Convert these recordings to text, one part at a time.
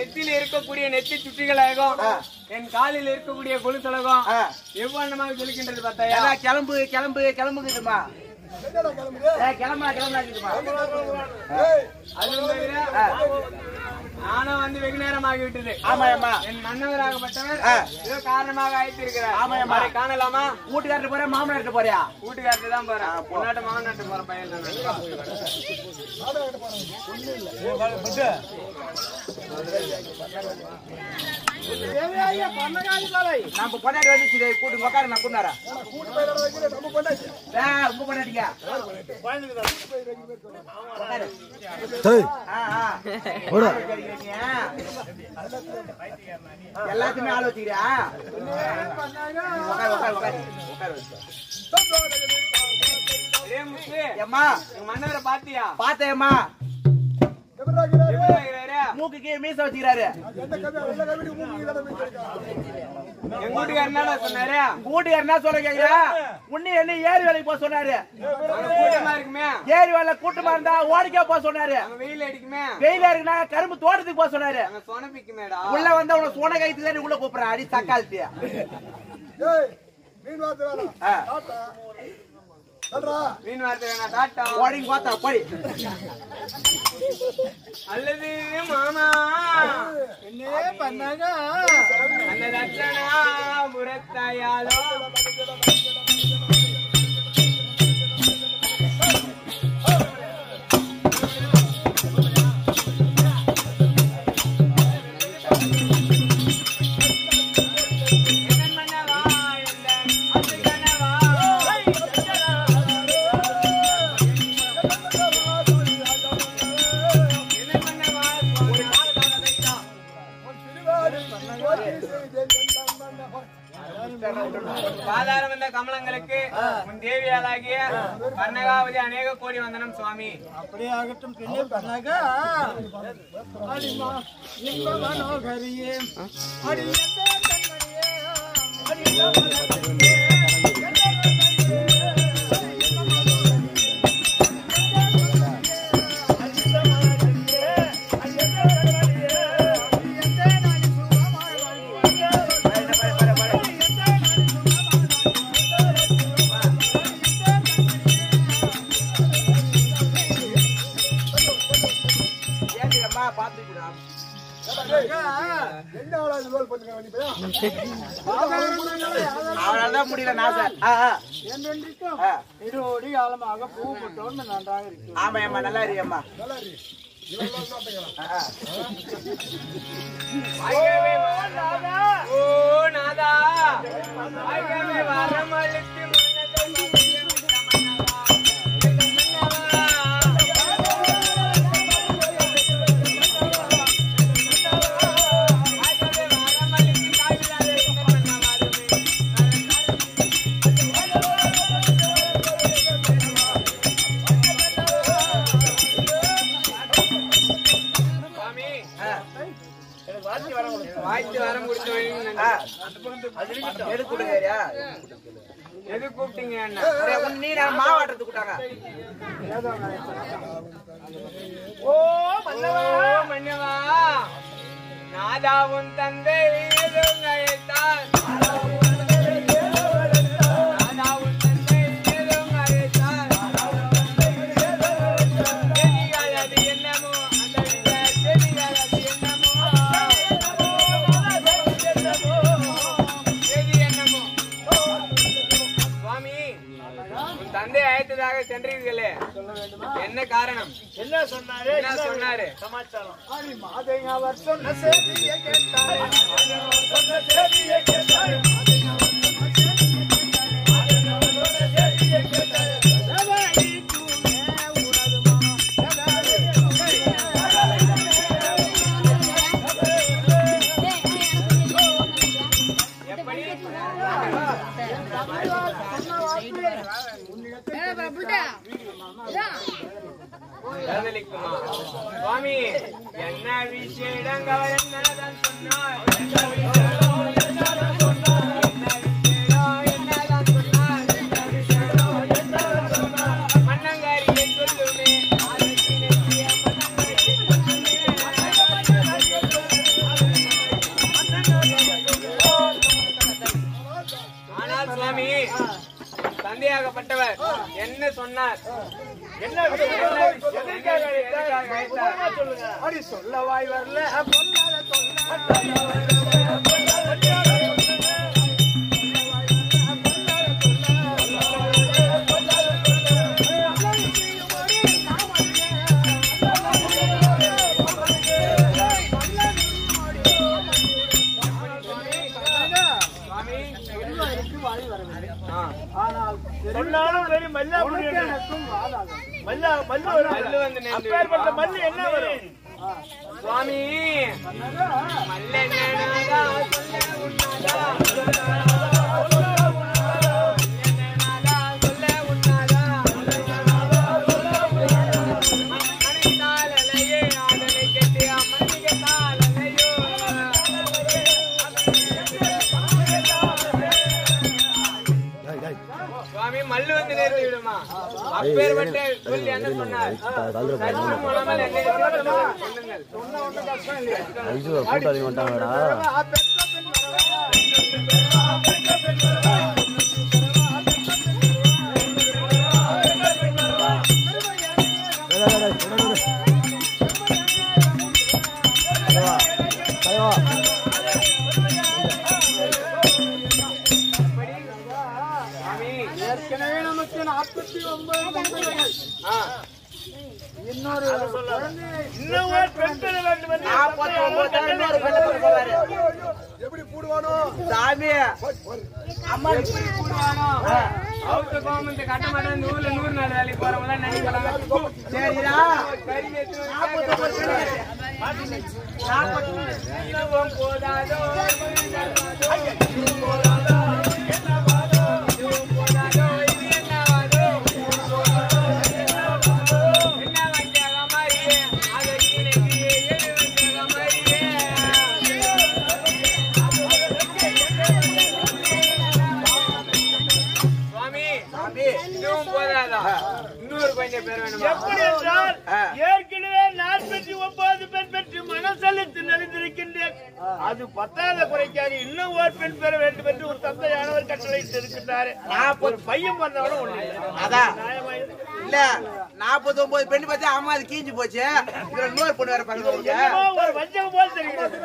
நெத்தியில இருக்கக்கூடிய நெத்தி சுட்டிகளாகும் ஆ. என் காலில் இருக்கக்கூடிய கொலுசலகம் ஆ. எவ்வளமாக ஜொலிக்கின்றது பார்த்தாயா ஏன்னா கிளம்பு கிளம்பு கிளம்புக்குதுமா ஏ கிளம்பா கிளம்புமா அது தவிர நானும் வந்து வெகு நேரம் ஆகிவிட்டது ஆமா அம்மா என் மன்னவராகப்பட்டவர் ஆ. ஏதோ காரணமாக ஆயிட்டிருக்கிறார் ஆமா, ஆமா. அவரை காணலாமா வீட்டுக்காரட்டு போறியா மாமனார்ட்டு போறியா வீட்டுக்காரத்து தான் போறேன் பொன்னாட்டு மாவனாட்டு போற பையன் தான் நம்ம பொண்டாட்டி வந்துச்சு கூட்டு உட்காரு நான் கூட்டாரா உங்க பொண்டாட்டியா உட்காரு. ஆ, ஆ. ஆள் வச்சிருக்கீங்க. எல்லாத்தையுமே ஆள் வச்சுக்கிறியா உட்காரு உட்காரு உட்காரு உட்காரு ஒரே முத்து ஏம்மா எங்க மன்னவரை பாத்தியா பார்த்தேம்மா எப்படி இருக்கிறாரு? மூக்குக்கு மீச வச்சுக்கிறாரு எங்க வீட்டுக்காரர் என்ன சொன்னாரு கூட்டு என்ன சொல்ல கேக்குறா உன்னை என்ன ஏரி வேலைக்கு போக சொன்னாரு அங்க கூட்டமா இருக்குமே ஏரி வேலை கூட்டமா இருந்தா ஓடிக்கா போக சொன்னாரு அங்க வெயில் அடிக்குமே வெயிலா இருக்குன்னா கரும்பு தோட்டத்துக்கு போக சொன்னாரு அங்க சொனப்பிக்குமேடா உள்ள வந்து அவன சோன கைத்து தான் உள்ள கூப்பிடுற அடி தக்காளத்தியா மீன் வார்த்தை வேணா டாட்டா ஓடிங்க பார்த்தா போடி அல்லது மாமா என்ன பண்ணாங்க அந்த ரத்தனா புறத்தாயாலோ என்ன பண்ணவா இந்த அது கனவா என்ன பண்ணவா ஒரு காலத்தான தைத்தா பாதாரம் வந்த கமலங்களுக்கு உன் தேவியாலாகிய கர்ணகாவதி அநேக கோடி வந்தனம் சுவாமி அப்படியே ஆகட்டும் பின்னே பண்ணாக அடிமா இந்த மனோகரியே அடி எந்த கண்மணியே அடி இந்த மலர்களியே, எந்த கண்மணியே, அடி இந்த மனோகரியே, அடி இந்த மலர்களியே, அடி எந்த கண்மணியே, அடி எந்த நாளி சுகமாய் வாழ்வாயே, அடி எந்த நாளி சுகமாய் வாழ்வாயே, ஏந்திரம்மா பாத்துக்கிறான் அவனாலதான் முடியல நான் சார் ஆ, ஆ. என்றென்றைக்கும் ஆ. இருபடி காலமாக பூ போட்டோன்னு நன்றாக இருக்கு ஆமா அம்மா நல்லா இருக்கம்மா வாழ்கவே நாதா ஓ நாதா வாழ்கவே வரமளித்து மன்னதை மகிழ்வித்த மன்னவா வாழ்கவே வரமளித்து தாயிலாதே இந்த மன்னவாருமே சுவாமி வாழ்த்து வரம் கொடுத்து ஆ. எது கொடுங்கறியா எது கூப்பிட்டீங்க என்ன நீ நான் மாவாட்டத்துக்கு கூட்டாங்க ஓ மன்னவா மன்னவா நாதா உன் தந்தை ஏதும் அழைத்தார் நாதா உன் தந்தை ஏதும் அழைத்தார் செடிகள் அது என்னமோ அந்த வித செடிகள் அது என்னமோ செடி என்னமோ சுவாமி உன் தந்தை அழைத்ததாக சென்றீர்களே என்ன காரணம் என்ன சொன்னாரு என்ன சொன்னாரு சமாச்சாரம் ஆடி மாதைங்க அவர் சொன்ன செய்தியை கேட்டாரே மாதைங்க அவர் சொன்ன செய்தியை கேட்டாரே மாதைங்க அவர் சொன்ன செய்தியை கேட்டாரே மாதைங்க அவர் சொன்ன செய்தியை கேட்டாரே எதாடி தூணே உனது மனம் எதாடி தூணே எப்படி காதலிக்குமா சுவாமி என்ன விஷயம் என்னதான் சொன்னார் என்ன விஷயம் என்னதான் சொன்னார் என்ன விஷயம் என்னதான் சொன்னார் என்ன விஷயம் என்னதான் சொன்னார் மன்னங்காரியை சொல்லுமே ஆலோசனை செய்ய மன்னங்காரியை சொல்லுமே. என்ன சொன்னார் என்ன விஷயம்? என்ன விஷயம்? எதற்காக அழைத்தார்? எதற்காக அழைத்தார்? விவரமா சொல்லுங்க. அடி சொல்ல வாய் வரல பொல்லாத சுவாமி ஆ. ஆனால் சொன்னாலும் வெறும் மல்லா மல்லா மல்லு வரும். மல்லு வந்து நின்று அப்பேற்பட்ட மல்லு என்ன வரும் சுவாமி மல்லெண்ணனாதா சொல்ல உண்ணாதா மல்லெண்ணனாதா சொல்ல உண்ணாதா மணித்தால் அலையே ஆதலை கெட்டு அம்மணிகத்தால் அலையோ சுவாமி மல்லு வந்து நிறுத்தி விடுமா அப்பேற்பட்ட சொல்லி என்ன சொன்னார் சற்று முனமல் என்னை சொல்லுங்கள் கூட்டம் அதிகம் வந்துட்டாங்கடா சுவாமி ஏற்கனவே நமக்கு நாற்பத்தி ஒன்பது பெண்கள். ஆ இன்னொரு குழந்தை இன்னும் ஒரு பெண் பெற வேண்டும் என்று நாற்பத்தி ஒன்பது இன்னொரு பெண்ணை பிறப்பாரு. எப்படி கூடுவானோ சாமி அம்மா எப்படி கூடுவானோ அவுத்து கோமந்து கட்ட மாட்டேன் நூறுல நூறு நாள் வேலைக்கு போறவங்க நினைக்கலாம் சரிடா கறி நேத்து ஒரு நாற்பத்தி ஒன்பது பெண்ணு. நாற்பத்தி ஒன்பது. இதுவும் போதாதோ இதுவும் போதாதோ இது என்னவாதோ என்ன வஞ்சாக மாதிரியே அதை கீழே எது வஞ்சாக மாதிரியே சுவாமி சாமி இதுவும் போதாதா இன்னொரு கொஞ்சம் பேர் வேணுமா எப்படி என்றால் ஆ. ஏற்கனவே நாற்பத்தி ஒன்பது பெண் பெற்று மனசளித்து நலிந்திருக்கின்றேன் அது பத்தாத குறைக்காக இன்னும் ஒரு பெண் பெற வேண்டும் என்று ஒரு தந்தையானவர் கட்டளையிட்டு இருக்கின்றார் ஒரு பையன் வந்தவனும் ஒண்ணு இல்லை. அதான் நியாயமா இது? இல்ல நாற்பத்தி ஒன்பது பெண்ணு பத்தி அம்மா அது கீஞ்சு போச்சு இதுல இன்னொரு பொண்ணு வேற பக்கத்துல இருக்கு என்னமோ ஒரு வஞ்சகம் போல் தெரிகிறது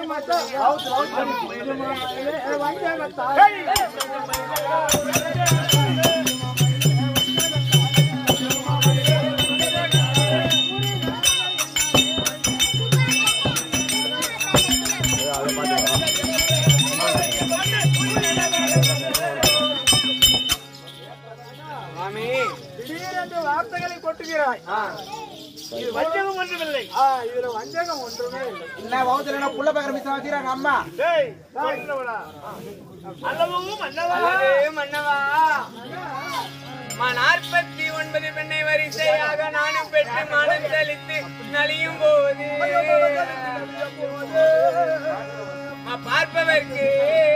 சுவாமி திடீரென்று வார்த்தைகளை கொட்டுகிறாய் ஆ இது வஞ்சகம் ஒன்றுமில்லை இதுல வஞ்சகம் ஒன்றுமே இல்லை என்ன வகுத்துல புள்ள பக்கர மிஸ் வச்சுக்கிறாங்க அம்மா டேய், கொன்னவனா? அல்லவும் மன்னவா அல்லது மன்னவா மா நாற்பத்தி ஒன்பது பெண்ணை வரிசையாக நானும் பெற்று மனம் செலுத்தி நலியும் போது மா பார்ப்பவர்க்கு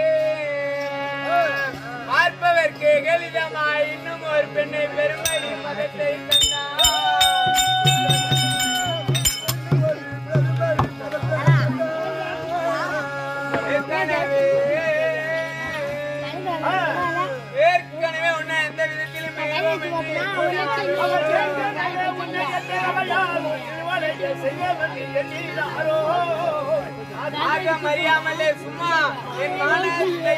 பார்ப்பவர்க்கு எளிதமாய் இன்னும் ஒரு பெண்ணை பெருமடி மதத்தை ஏற்கனவே ஏற்கனவே உன்னை எந்த விதத்திலும் மிகவும் ஆக மறியாமலே சும்மா என் மானத்தை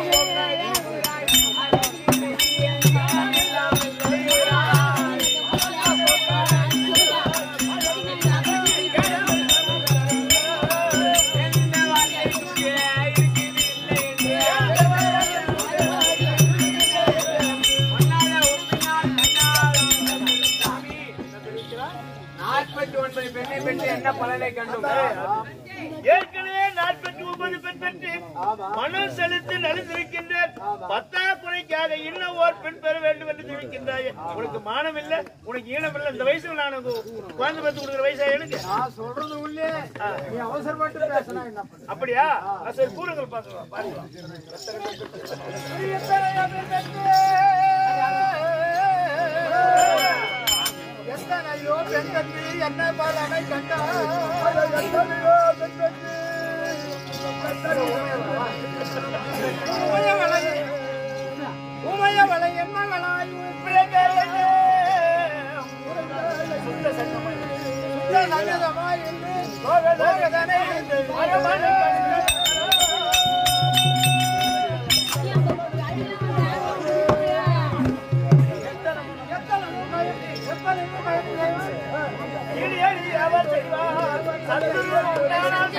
நாற்பத்தி ஒன்பது பெண்ணை பெற்று என்ன பலனை கண்டும் ஏற்கனவே நாற்பத்தி ஒன்பது பெண் பெற்று மனம் செலுத்தி நலிந்திருக்கின்றேன் பத்தாக்குறைக்காக இன்னும் ஓர் பெண் பெற வேண்டும் என்று தெரிவிக்கின்றாய் உனக்கு மானம் இல்ல உனக்கு ஈனம் இல்ல இந்த வயசுல நான் உனக்கு குழந்தை பெற்று கொடுக்குற வயசா எனக்கு நான் சொல்றது உள்ளே நீ அவசரப்பட்டு பேசினா என்ன பண்ண அப்படியா ஆ, சரி கூறுங்கள் பாக்கலாம் பாருங்க எத்தனையோ பெண்களுக்கு என்ன பலனை கண்டாயோ எத்தனையோ பெண்களுக்கு உமையவளை உமையவளை என்ன வளாய் சுத்த சங்கமாய் சுத்த சங்கமாய் என்று போகதனை என்று பரமனை இனி எளி அவர் செய்வார் சத்துரு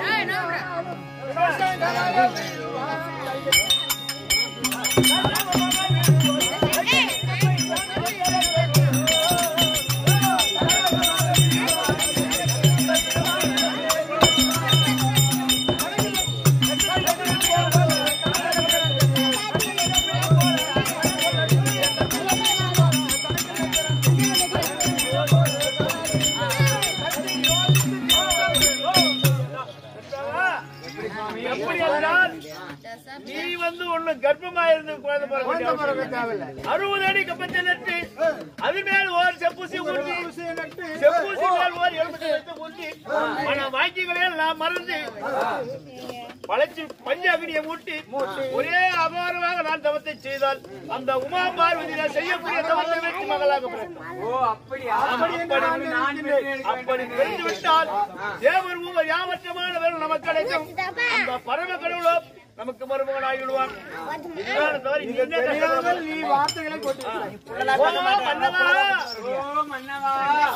எப்படி என்றால் நீ வந்து ஒண்ணு கர்ப்பமா இருந்து குழந்தை பிறக்க பிறக்க தேவையில்லை. அறுபது அடி கப்பத்தை நட்டு அது மேல் ஓர் செப்பூசி ஊற்றி செப்பூசி மேல் ஓர் எலும்பு எடுத்து ஊற்றி ஆனா வாக்கியங்களே எல்லாம் மறந்து பழச்சி பஞ்சாகினியை மூட்டி ஒரே அபாரமாக நான் தவத்தை செய்தால் அந்த உமா பார்வதி நான் செய்யக்கூடிய தவத்தை வெற்றி மகளாக பிறக்கும் ஓ அப்படியா அப்படி அப்படி நான் பெற்றேன். அப்படி தெரிந்து விட்டால் தேவர் ஊவர் யாவற்றமானவர் நமக்கு கிடைக்கும் அந்த பரம கடவுளோ நமக்கு மருமகனாகி விடுவான் இதுதான் தவிர நீ என்ன கஷ்டப்படுற? நீ வார்த்தைகளை கொண்டு ஓ, மன்னவா! ஓ மன்னவா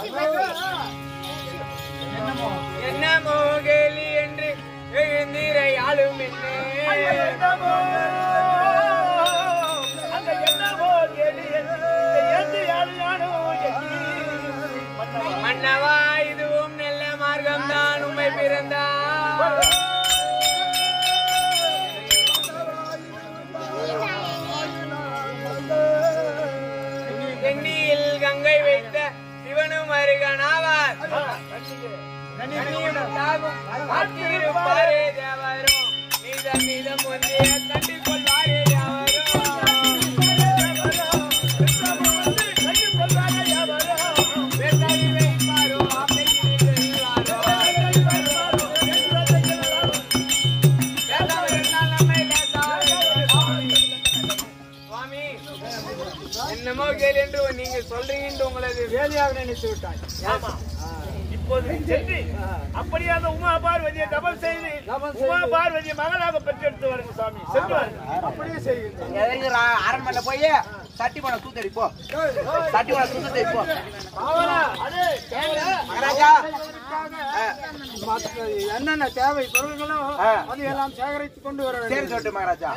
என்னமோ கேலி என்று எழுந்தீரை ஆளும் ஐயோ, என்ன என்னமோ! அந்த என்னமோ கேலி என்று ஏந்தி யாழியானோ எண்ணி. மன்னவா! மன்னவா இதுவும் நல்ல மார்க்கம் தான் உண்மை பிறந்தார் எண்ணியில் கங்கை வைத்த சிவனும் அருகனாவார் கண்ணியும் தாகும் காத்திருப்பாரே தேவரும் நீதம் நீதம் ஒன்றே கண்டு கொள்வாரே தேவரும் வேட்டாளி வைப்பாரோ அப்பையிலே செல்வாரோ வேண்டாம் என்றால் நம்மை லேசாக சுவாமி என்னமோ கேள் என்று நீங்க சொல்றீங்க என்று உங்களது வேலையாக நினைத்து விட்டாய் ஆமா. இப்போது நீ சென்று அப்படியே அந்த உமா பார்வதியை டபல் செய்து உமா பார்வதியை மகளாக பெற்றெடுத்து வருங்க சாமி சென்று வாருங்க. அப்படியே செய்கின்றேன் எதுக்கு ரா- அரண்மனையில போய் சட்டி பணம் தூத்தடி போ சட்டி பணம் தூத்தடி போ அடே, மகாராஜா மற்ற என்னென்ன தேவை பொருள்களோ ஆ. அது எல்லாம் சேகரித்து கொண்டு வர சரி வேண்டும் சொல்லட்டு மகாராஜா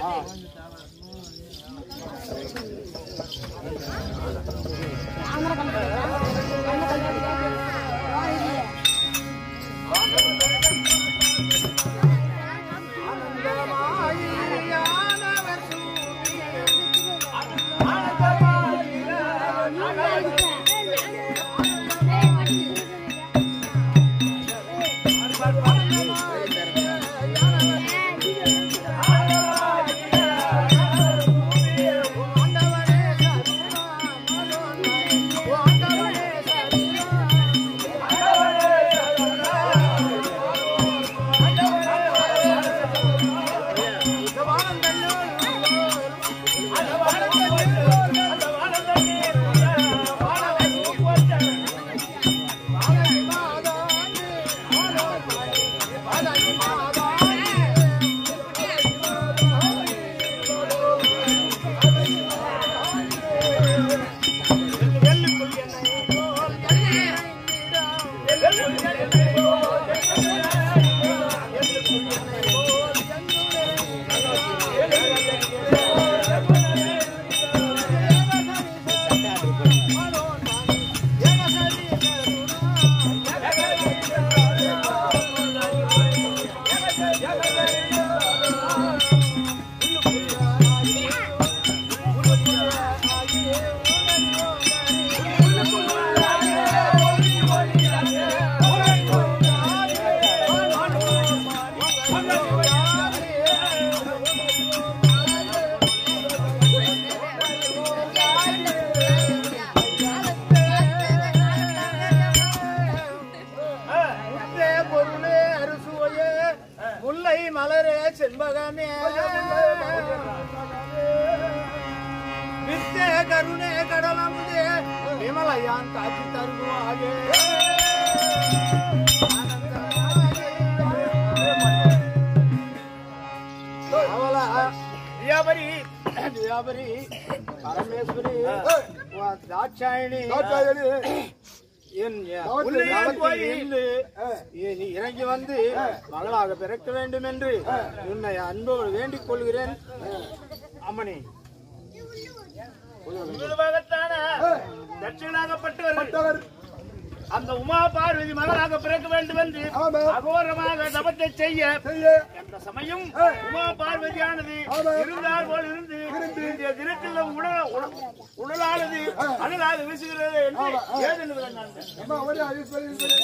முத்தே பொருளே அறுசுவையே முல்லை மலரே செண்பகமே வித்தே கருணே கடலமுதே விமலையான் காட்சி தருவாயே அவளா வியாபரி வியாபரி பரமேஸ்வரி உன் தாட்சாயணி என் உள்ளே போய் இருந்து நீ இறங்கி வந்து மகளாக பிறக்க வேண்டும் என்று உன்னை அன்போடு வேண்டிக் கொள்கிறேன் அம்மணி உருவகத்தான தட்சிணாகப்பட்டவர் அந்த உமா பார்வதி மகளாக பிறக்க வேண்டும் என்று அகோரமாக தபத்தை செய்ய அந்த சமயம் உமா பார்வதியானது இருந்தார் போல் இருந்து இந்த தினத்தில் உடல் உடல்- உடலானது அனலாக வீசுகிறது என்று ஏதென்று நான்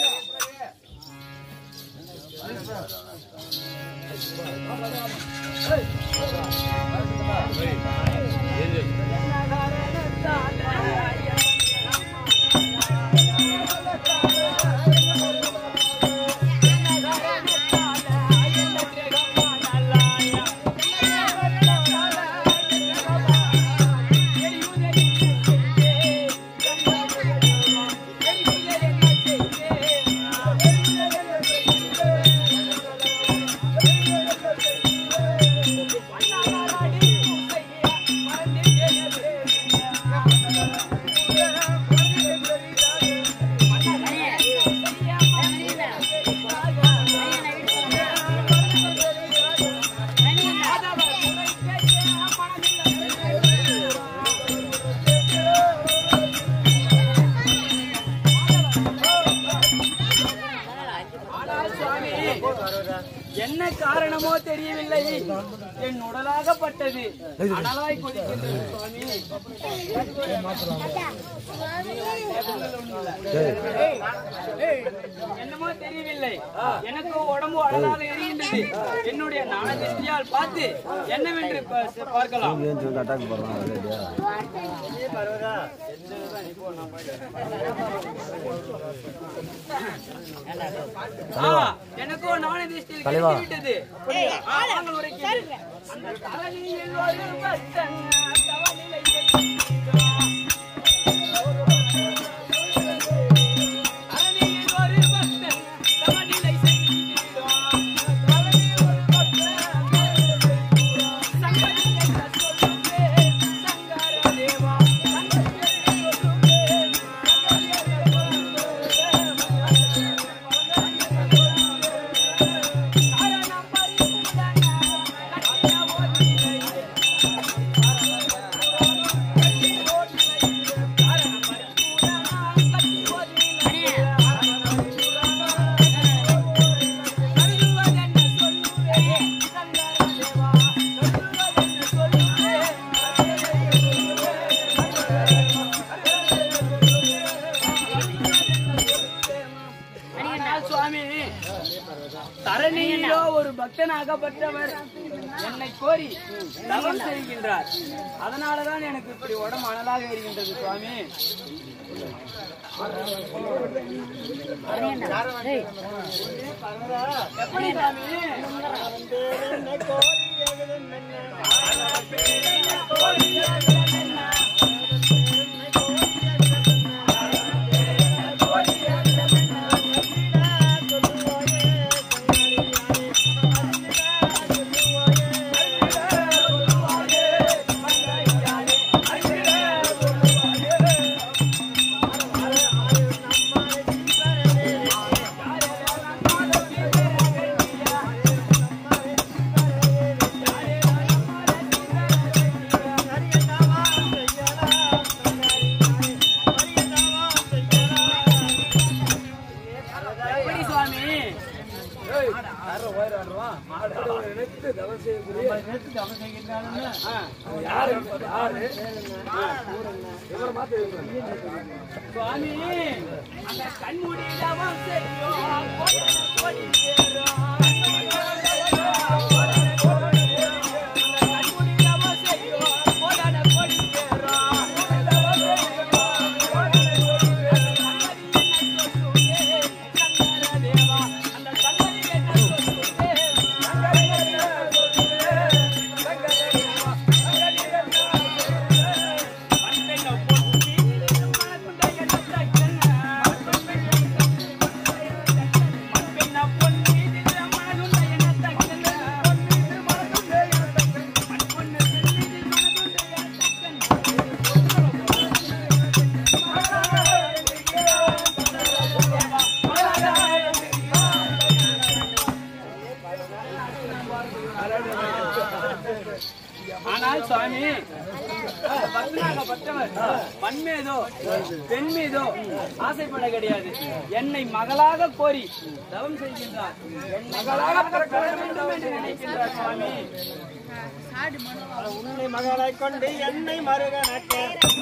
என்ன காரணமோ தெரியவில்லை என் உடலாகப்பட்டது அனலாய் கொதிக்கின்றது சுவாமி என்னமோ தெரியவில்லை எனக்கு உடம்பு அனலாக எரிகின்றது என்னுடைய நாண திருஷ்டியால் பார்த்து என்னவென்று பா- பார்க்கலாம் ஏன் சொல்லி அட்டாக் பண்ணுறாங்க ரெடியா ஆ, எனக்கும் நாண திருஷ்டியில் தலைவா. கிடைத்துவிட்டது ஆ, வாங்கள் உரைக்கிறேன். அந்த தரணியில் ஒரு பக்தன் தவநிலை எய்தினான். தரணியில் ஒரு பக்தன் தவநிலை செய்திடான். தரணியில் ஒரு பக்தன் சங்கரி என்ன சொல்லுவேன் சங்கர தேவா சங்கரி என்ன சொல்லுவேன் சங்கரி என்ன சுவாமி தரணியிலோ ஒரு பக்தனாகப்பட்டவர் என்னை கோரி தவம் செய்கின்றார் அதனாலதான் எனக்கு இப்படி உடம்பு அனலாக இருக்கின்றது சுவாமி எப்படி சுவாமி எப்படி சுவாமி சுவாமி அந்த கண்மூடி தவம் செய்யும் கோடி பேரும் கண்மூடி தவம் செய்யும் கோடான கோடி பேரும் அந்த பண் மீதோ பெண் மீதோ ஆசைப்பட கிடையாது என்னை மகளாக கோரி தவம் செய்கின்றார் என் மகளாக பிறக்க வேண்டும் என்று நினைக்கின்றார் சுவாமி உன்னை மகளை கொண்டு என்னை மருகனக்க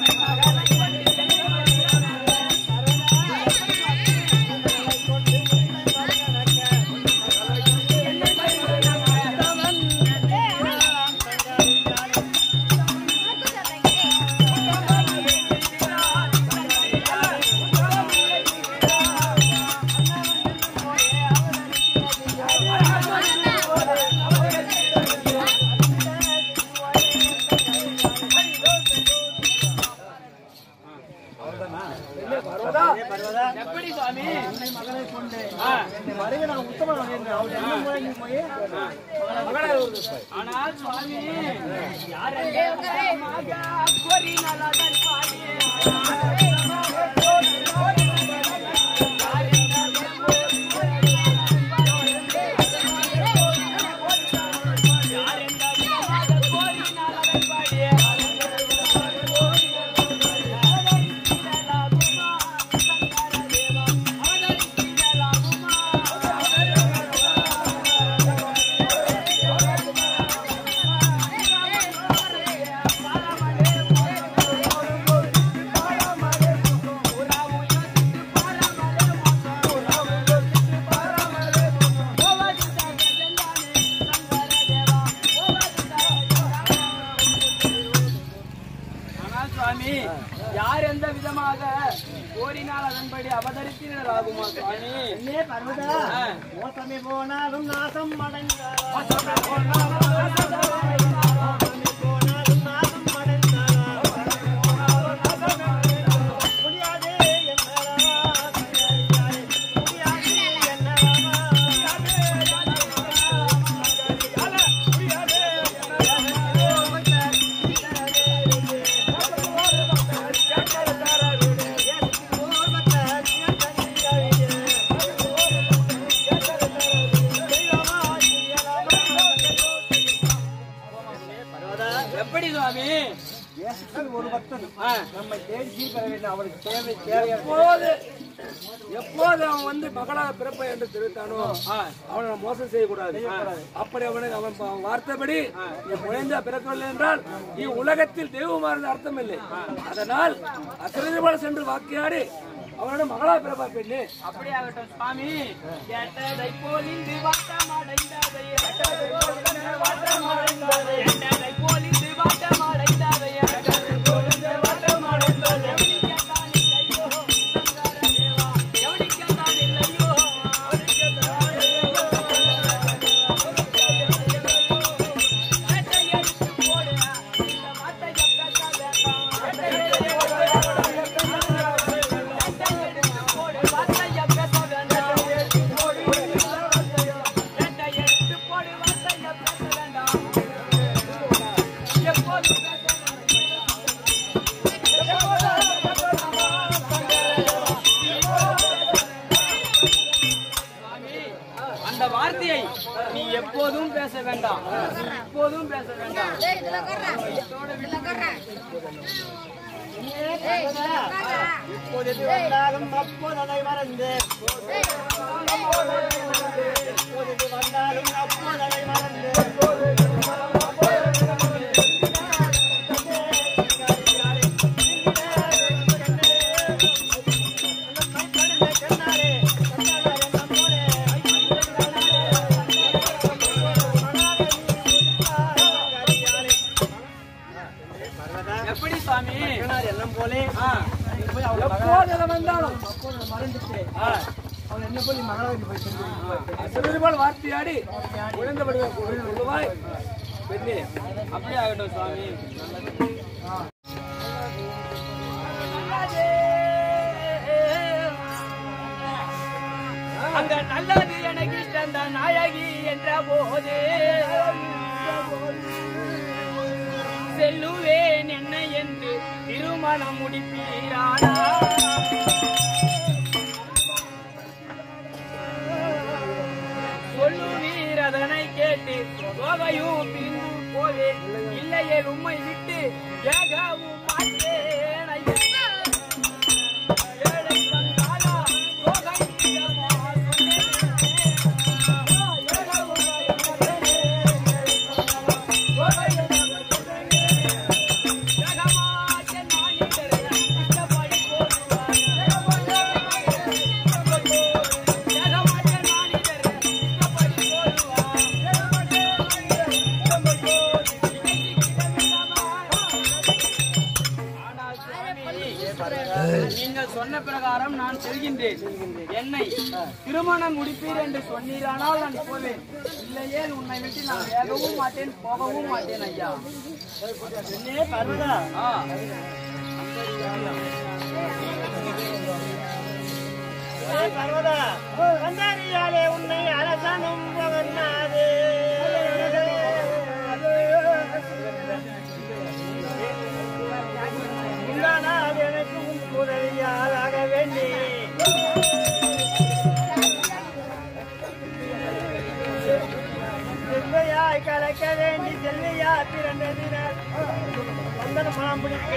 எப்படி சுவாமி ஆ. ஆனால் சுவாமி யாரங்கே மகமாக கோரி நலதன் பாடி ஆனால் சுவாமி யார் எந்த விதமாக கோரினால் அதன்படி அவதரித்தினர் ஆகுமா சுவாமி ஆ. மோசமே போனாலும் நாசம் அடைந்தாரா முடியாதே எப்படி சுவாமி ஒரு பக்தன் ஆ. நம்மை தேடி சீர் பெற வேண்டும் அவனுக்கு தேவை தேவையான எப்போது எப்போது அவன் வந்து மகளாக பிறப்பை என்று தெரிவித்தானோ ஆ. அவனை நாம் மோசம் செய்யக்கூடாது அப்படி அவனுக்கு அவன் ப- வார்த்தைப்படி நீ முனைந்தா பிறக்கவில்லை என்றால் நீ உலகத்தில் தெய்வமானது அர்த்தம் இல்லை அதனால் அசரிபல சென்று வாக்கியாடி அவனோட மகளா பிறப்பா பெண்ணு அப்படியாகட்டும் சுவாமி கேட்டதை போல் இன்று வாட்டமடைந்ததை கேட்டதை போல் இன்று வாட்டமடைந்ததை கேட்டதை போல் இன்று வாட்டமடைந்ததை கேட்டதை போல் இன்று வாட்டமடைந்ததை எவனிக்கத்தான் இல்லையோ சங்கர தேவா எவனிக்கத்தான் இல்லையோ எவனிக்கத்தான் இல்லையோ கேட்டை எடுத்து போடு இந்த வார்த்தையை பேச வேண்டாம் கேட்டை எடுத்து போடு வார்த்தையை பேச வேண்டாம் கேட்டை எடுத்து போடு வார்த்தையை பேச வேண்டாம் எப்போது பேச அந்த வார்த்தையை நீ எப்போதும் பேச வேண்டாம் நீ இப்போதும் பேச வேண்டாம் இப்போது எது வந்தாலும் அப்போது அதை மறந்து இப்போது எது வந்தாலும் அப்போது அதை மறந்து எப்படி சுவாமி எண்ணம் போலே ஆ, எப்போது எதை வந்தாலும் மறந்துட்டு ஆ, அவன் என்ன போய் மகளாக போய் சென்று அசரிபல் வார்த்தையாடி குழந்தை சொல்லுவாய் பெண்ணே அப்படியே ஆகட்டும் சுவாமி அங்க நல்லது எனக்கு இஷ்டம் தான் நாயகி என்ற போது செல்லுவேன் என்ன என்று திருமணம் முடிப்பீரானா சொல்லுவீர் அதனை கேட்டு கோவையும் பிரிந்து போவேன் இல்லையே உம்மை விட்டு ஏகவும் மாட்டேன் என்னை திருமணம் முடிப்பீர் என்று சொன்னீரானால் நான் போவேன் இல்லையே உன்னை விட்டு நான் வேகவும் மாட்டேன் போகவும் மாட்டேன் ஐயா என்னே பர்வதா ஆ ஏ பர்வதா கந்தாரியாலே உன்னை அரசனும் பகர்னாதே உண்டானால் எனக்கு உன் உதவியாளாக வேண்டி செல்வையாய் கலக்க வேண்டி செல்வையா பிறந்ததினால் வந்தன மனம் பிடித்து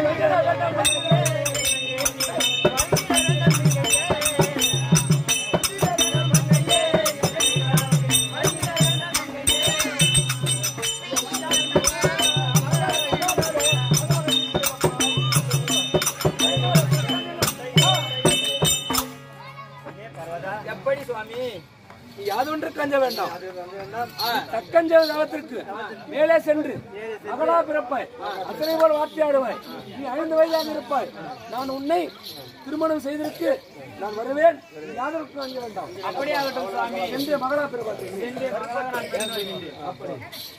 எப்படி சுவாமி நீ யாதொன்று கஞ்ச வேண்டாம் தக்கஞ்ச தவத்திற்கு மேலே சென்று மகளா பிறப்பாய் அத்தனை போல் வார்த்தையாடுவாய் நீ ஐந்து வயதாக இருப்பாய் நான் உன்னை திருமணம் செய்திருக்கு நான் வருவேன் நீ யாதொன்று கஞ்ச வேண்டாம் அப்படியே ஆகட்டும் சுவாமி என்று மகளா பிறப்பாய் என்று மகளாக நான் பிறந்து வருகின்றேன். அப்படி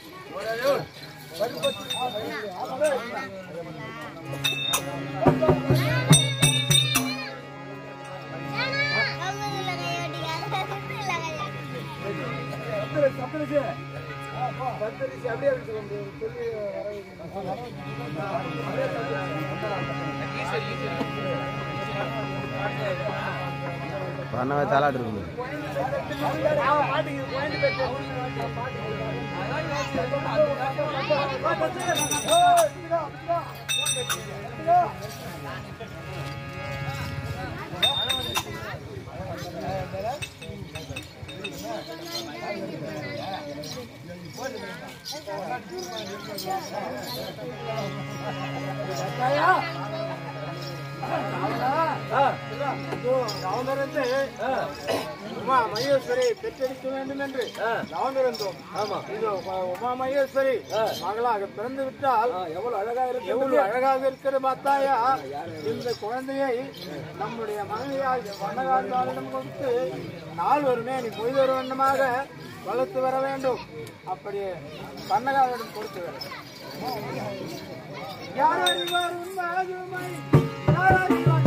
சப்தரிசி, சப்தரிசி. சப்தரிசி அப்படியே வச்சுக்கோ. சொல்லி வர பண்ணவே தாளாட்டு இருக்குது ராவணருந்து உமா மகேஸ்வரி பெற்றெடுக்க வேண்டும் என்று ராவணர்ந்தோம் ஆமா இது உமா மகேஸ்வரி மகளாக பிறந்து விட்டால் எவ்வளவு அழகா இருக்கு எவ்வளவு அழகாக இருக்கிற பார்த்தாயா இந்த குழந்தையை நம்முடைய மனைவியால் வண்ணகாந்தாளிடம் கொடுத்து நாள் வருமே நீ பொய் ஒரு வண்ணமாக வளர்த்து வர வேண்டும் அப்படி கண்ணகாலிடம் கொடுத்து வர யார் அறிவார் உண்மை அதுமை யார் அறிவார்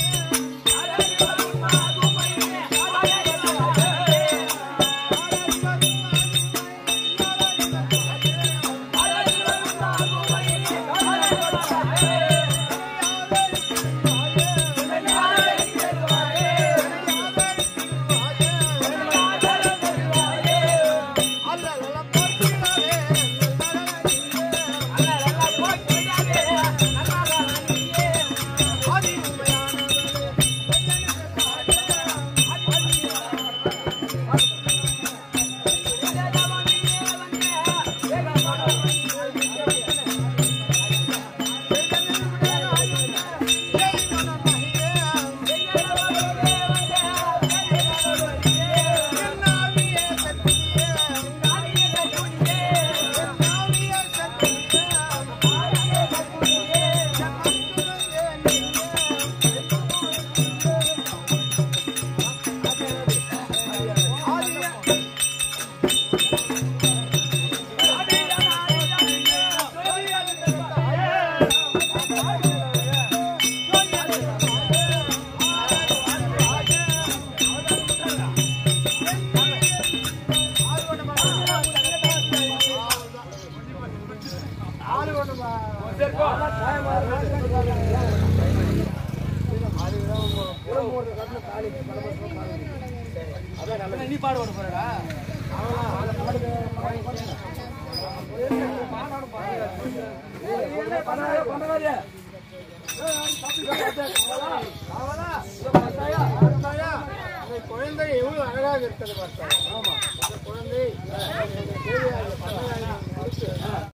நீ பாடுபட போறடா பண்ணாதே இந்த குழந்தை எவ்வளவு அழகாக இருக்கிறது பார்த்தாயா ஆமா இந்த குழந்தை